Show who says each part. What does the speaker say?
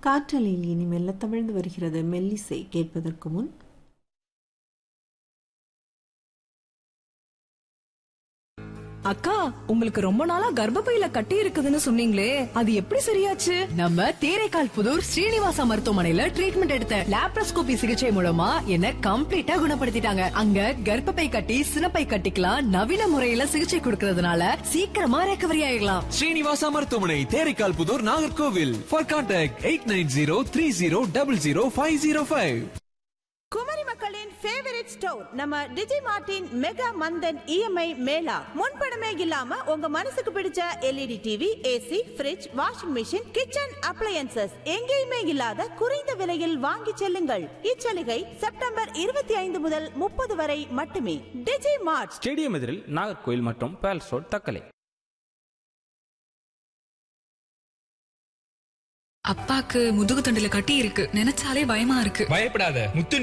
Speaker 1: காற்றலையில் இனி மெல்ல தவிழ்ந்து வருகிறது மெல்லிசை கேட்பதற்கு முன்
Speaker 2: அக்கா உங்களுக்கு ரொம்ப நாளா கர்ப்பப்பையில கட்டி இருக்குதுன்னு சொன்னீங்களே அது எப்படி சரியாச்சு
Speaker 3: நம்ம தேரைக்கால் புதூர் ஸ்ரீனிவாசா மருத்துவமனையில ட்ரீட்மெண்ட் எடுத்த லாப்ரோஸ்கோபி சிகிச்சை மூலமா என்ன கம்ப்ளீட்டா குணப்படுத்திட்டாங்க அங்க கர்ப்பப்பை கட்டி சினப்பை கட்டிக்கலாம் நவீன முறையில சிகிச்சை கொடுக்கறதுனால சீக்கிரமா ரெக்கவரி ஆயிடலாம்
Speaker 4: ஸ்ரீனிவாசா மருத்துவமனை Theraikkal Pudur Nagercoil for contact eight nine zero three zero double zero five zero five
Speaker 5: Kumari மக்களின் ஃபேவரட் ஸ்டோர் நம்ம Digi Martin mega Manthan EMI mela முன்பணமே இல்லாம உங்க மனசுக்கு பிடிச்ச LED TV AC fridge washing machine kitchen appliances எங்கேயுமே இல்லாத குறைந்த விலையில் வாங்கி செல்லுங்கள் இச்சலுகை செப்டம்பர் இருபத்தி ஐந்து முதல் முப்பது வரை மட்டுமே டிஜி மார்ட்
Speaker 6: ஸ்டேடியம் எதிரில் நாகர்கோயில் மற்றும் பேலஸ் ரோட் தக்கலை
Speaker 7: அப்பாக்கு முதுகு தண்டுல கட்டி இருக்கு நினைச்சாலே பயமா இருக்கு
Speaker 8: பயப்படாத முத்து